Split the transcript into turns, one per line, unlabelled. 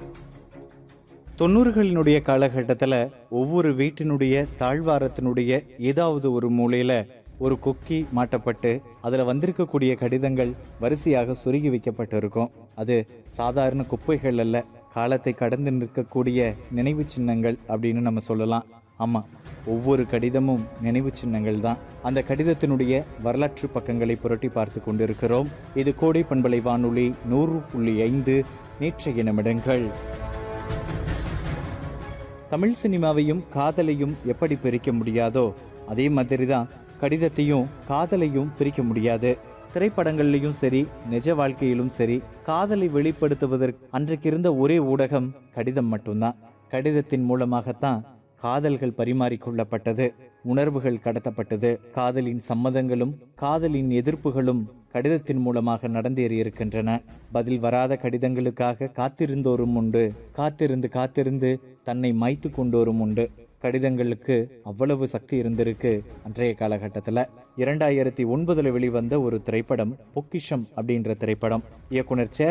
தொண்ணூறுகளினுடைய காலகட்டத்தில் ஒவ்வொரு வீட்டினுடைய தாழ்வாரத்தினுடைய ஏதாவது ஒரு மூலையில் ஒரு கொக்கி மாட்டப்பட்டு அதில் வந்திருக்கக்கூடிய கடிதங்கள் வரிசையாக சொருகி வைக்கப்பட்டு இருக்கும் அது சாதாரண குப்பைகள் அல்ல காலத்தை கடந்து நிற்கக்கூடிய நினைவு சின்னங்கள் அப்படின்னு நம்ம சொல்லலாம் ஆமாம் ஒவ்வொரு கடிதமும் நினைவு சின்னங்கள் தான் அந்த கடிதத்தினுடைய வரலாற்று பக்கங்களை புரட்டி பார்த்து கொண்டிருக்கிறோம் இது கோடை பண்பலை வானொலி நூறு புள்ளி ஐந்து நேற்றைய நிமிடங்கள் தமிழ் சினிமாவையும் காதலையும் எப்படி பிரிக்க முடியாதோ அதே மாதிரி தான் கடிதத்தையும் காதலையும் பிரிக்க முடியாது திரைப்படங்கள்லையும் சரி நிஜ வாழ்க்கையிலும் சரி காதலை வெளிப்படுத்துவதற்கு அன்றைக்கு இருந்த ஒரே ஊடகம் கடிதம் மட்டும்தான் கடிதத்தின் மூலமாகத்தான் காதல்கள் பரிமாறிக்கொள்ளப்பட்டது உணர்வுகள் கடத்தப்பட்டது காதலின் சம்மதங்களும் காதலின் எதிர்ப்புகளும் கடிதத்தின் மூலமாக நடந்தேறியிருக்கின்றன பதில் வராத கடிதங்களுக்காக காத்திருந்தோரும் உண்டு காத்திருந்து காத்திருந்து தன்னை மாய்த்து கொண்டோரும் உண்டு கடிதங்களுக்கு அவ்வளவு சக்தி இருந்திருக்கு அன்றைய காலகட்டத்தில் இரண்டாயிரத்தி ஒன்பதுல வெளிவந்த ஒரு திரைப்படம் பொக்கிஷம் அப்படின்ற திரைப்படம் இயக்குனர் சே